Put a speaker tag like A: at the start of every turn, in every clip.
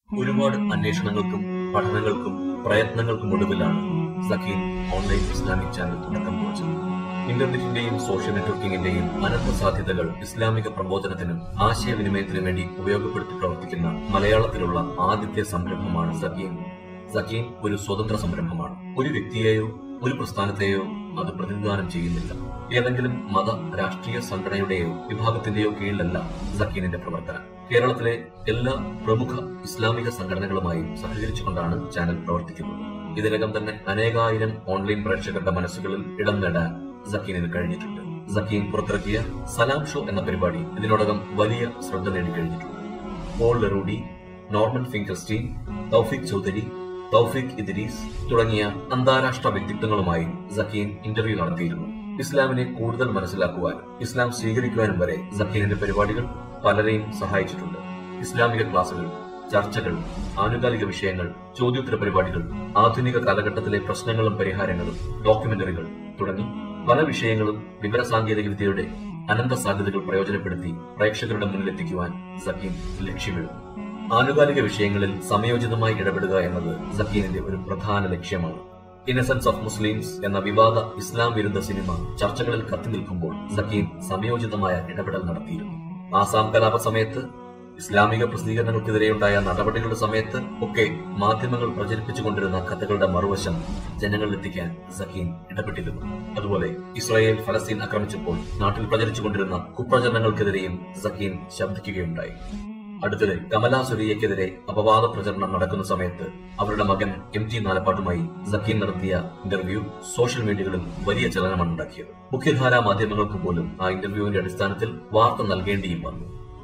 A: ഒരുപാട് അന്വേഷണങ്ങൾക്കും പഠനങ്ങൾക്കും പ്രയത്നങ്ങൾക്കും ഒടുവിലാണ് സക്കീൻ online Islamic channel തുടക്കം കുറിച്ചത് ഇന്റർനെറ്റിന്റെയും സോഷ്യൽ നെറ്റ്വർക്കിംഗിന്റെയും അനന്ത സാധ്യതകൾ ഇസ്ലാമിക പ്രബോധനത്തിനും ആശയവിനിമയത്തിനും വേണ്ടി ഉപയോഗപ്പെടുത്തി പ്രവർത്തിക്കുന്ന മലയാളത്തിലുള്ള ആദ്യത്തെ സംരംഭമാണ് സക്കീൻ സക്കീൻ ഒരു സ്വതന്ത്ര സംരംഭമാണ് ഒരു വ്യക്തിയെയോ ഒരു പ്രസ്ഥാനത്തെയോ അത് പ്രതിനിധാനം ചെയ്യുന്നില്ല ഏതെങ്കിലും മത രാഷ്ട്രീയ സംഘടനയുടെയോ വിഭാഗത്തിന്റെയോ കീഴിലല്ല സക്കീനിന്റെ പ്രവർത്തനം കേരളത്തിലെ എല്ലാ പ്രമുഖ ഇസ്ലാമിക സംഘടനകളുമായും സഹകരിച്ചുകൊണ്ടാണ് ചാനൽ പ്രവർത്തിക്കുന്നത് ഇതിനകം തന്നെ അനേകായിരം ഓൺലൈൻ പ്രേക്ഷകരുടെ മനസ്സുകളിൽ ഇടം നേടാൻ സക്കീനിന് കഴിഞ്ഞിട്ടുണ്ട് സക്കീൻ പുറത്തിറക്കിയ സലാം ഷോ എന്ന പരിപാടി ഇതിനോടകം വലിയ ശ്രദ്ധ നേടിക്കഴിഞ്ഞിട്ടുണ്ട് പോൾ ലെറൂഡി നോർമൻ ഫിങ്കർസ്റ്റീൻ തൗഫിക് ചൗധരി തൗഫിക് ഇദ്രീസ് തുടങ്ങിയ അന്താരാഷ്ട്ര വ്യക്തിത്വങ്ങളുമായി സക്കീൻ ഇന്റർവ്യൂ നടത്തിയിരുന്നു ഇസ്ലാമിനെ കൂടുതൽ മനസ്സിലാക്കുവാനും ഇസ്ലാം സ്വീകരിക്കുവാനും വരെ സക്കീനിന്റെ പരിപാടികൾ പലരെയും സഹായിച്ചിട്ടുണ്ട് ഇസ്ലാമിക ക്ലാസുകൾ ചർച്ചകൾ ആനുകാലിക വിഷയങ്ങൾ ചോദ്യോത്തര പരിപാടികൾ ആധുനിക കാലഘട്ടത്തിലെ പ്രശ്നങ്ങളും പരിഹാരങ്ങളും ഡോക്യുമെന്ററികൾ തുടങ്ങി പല വിഷയങ്ങളും വിവരസാങ്കേതിക വിദ്യയുടെ അനന്ത സാധ്യതകൾ പ്രയോജനപ്പെടുത്തി പ്രേക്ഷകരുടെ മുന്നിലെത്തിക്കുവാൻ സക്കീൻ ലക്ഷ്യമിടുന്നു ആനുകാലിക വിഷയങ്ങളിൽ സമയോചിതമായി ഇടപെടുക എന്നത് സക്കീനിന്റെ ഒരു പ്രധാന ലക്ഷ്യമാണ് ഇന്നസെൻസ് ഓഫ് മുസ്ലിംസ് എന്ന വിവാദ ഇസ്ലാം വിരുദ്ധ സിനിമ ചർച്ചകളിൽ കത്തി നിൽക്കുമ്പോൾ സക്കീൻ സമയോചിതമായ ഇടപെടൽ നടത്തിയിരുന്നു ആസാം കലാപ സമയത്ത് ഇസ്ലാമിക പ്രസിദ്ധീകരണങ്ങൾക്കെതിരെയുണ്ടായ നടപടികളുടെ സമയത്ത് ഒക്കെ മാധ്യമങ്ങൾ പ്രചരിപ്പിച്ചുകൊണ്ടിരുന്ന കഥകളുടെ മറുവശം ജനങ്ങളിലെത്തിക്കാൻ സക്കീൻ ഇടപെട്ടിരുന്നു അതുപോലെ ഇസ്രായേൽ ഫലസ്തീൻ ആക്രമിച്ചപ്പോൾ നാട്ടിൽ പ്രചരിച്ചുകൊണ്ടിരുന്ന കുപ്രചരണങ്ങൾക്കെതിരെയും സക്കീൻ ശബ്ദിക്കുകയുണ്ടായി അടുത്തിടെ കമലാ സുരിയക്കെതിരെ അപവാദ പ്രചരണം നടക്കുന്ന സമയത്ത് അവരുടെ മകൻ എം ജി നാലപ്പാട്ടുമായി സക്കീൻ നടത്തിയ ഇന്റർവ്യൂ സോഷ്യൽ മീഡിയകളിൽ വലിയ ചലനമാണ് ഉണ്ടാക്കിയത് മുഖ്യധാരാ മാധ്യമങ്ങൾക്ക് പോലും ആ ഇന്റർവ്യൂവിന്റെ അടിസ്ഥാനത്തിൽ വാർത്ത നൽകേണ്ടിയും വന്നു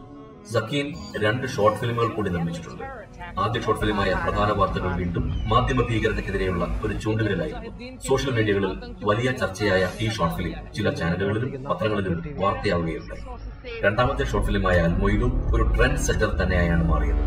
A: സക്കീൻ രണ്ട് ഷോർട്ട് ഫിലിമുകൾ കൂടി നിർമ്മിച്ചിട്ടുണ്ട് ആദ്യ ഷോർട്ട് ഫിലിമായ പ്രധാന വാർത്തകൾ വീണ്ടും മാധ്യമ ഭീകരതയ്ക്കെതിരെയുള്ള ഒരു ചൂണ്ടുവിരലായിരുന്നു സോഷ്യൽ മീഡിയകളിൽ വലിയ ചർച്ചയായ ഈ ഷോർട്ട് ഫിലിം ചില ചാനലുകളിലും പത്രങ്ങളിലും വാർത്തയാവുകയുണ്ടായി രണ്ടാമത്തെ ഷോർട്ട് ഫിലിമായ അൽമൊയിലും ഒരു ട്രെൻഡ് സെറ്റർ തന്നെയായാണ് മാറിയത്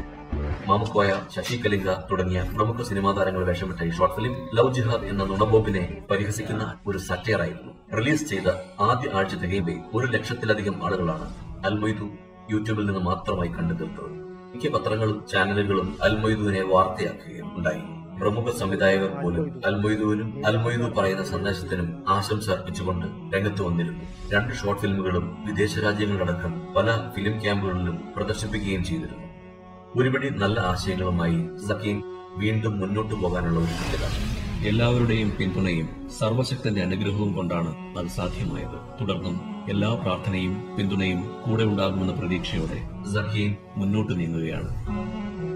A: മാമുക്കോയ ശശി കലിംഗ തുടങ്ങിയ പ്രമുഖ സിനിമാ താരങ്ങൾ വേഷമിട്ട ഈ ഷോർട്ട് ഫിലിം ലവ് ജിഹാദ് എന്ന നുണബോബിനെ പരിഹസിക്കുന്ന ഒരു സറ്റയറായിരുന്നു റിലീസ് ചെയ്ത ആദ്യ ആഴ്ച തികയുമ്പേ ഒരു ലക്ഷത്തിലധികം ആളുകളാണ് അൽമൊയ്തു യൂട്യൂബിൽ നിന്ന് മാത്രമായി കണ്ടു തീർത്തത് മിക്ക പത്രങ്ങളും ചാനലുകളും അൽമൊയ്തുവിനെ വാർത്തയാക്കുകയും ഉണ്ടായി പ്രമുഖ സംവിധായകർ പോലും അൽമൊയ്തുവിനും അൽമൊയ്തു പറയുന്ന സന്ദേശത്തിനും ആശംസ അർപ്പിച്ചുകൊണ്ട് രംഗത്ത് വന്നിരുന്നു രണ്ട് ഷോർട്ട് ഫിലിമുകളും വിദേശ രാജ്യങ്ങളിലടക്കം പല ഫിലിം ക്യാമ്പുകളിലും പ്രദർശിപ്പിക്കുകയും ചെയ്തിരുന്നു ഒരുപടി നല്ല ആശയങ്ങളുമായി സക്കീൻ വീണ്ടും മുന്നോട്ടു പോകാനുള്ള ഒരുക്കത്തിലാണ് എല്ലാവരുടെയും പിന്തുണയും സർവശക്തന്റെ അനുഗ്രഹവും കൊണ്ടാണ് അത് സാധ്യമായത് തുടർന്നും എല്ലാ പ്രാർത്ഥനയും പിന്തുണയും കൂടെ ഉണ്ടാകുമെന്ന പ്രതീക്ഷയോടെ സക്കീൻ മുന്നോട്ട് നീങ്ങുകയാണ്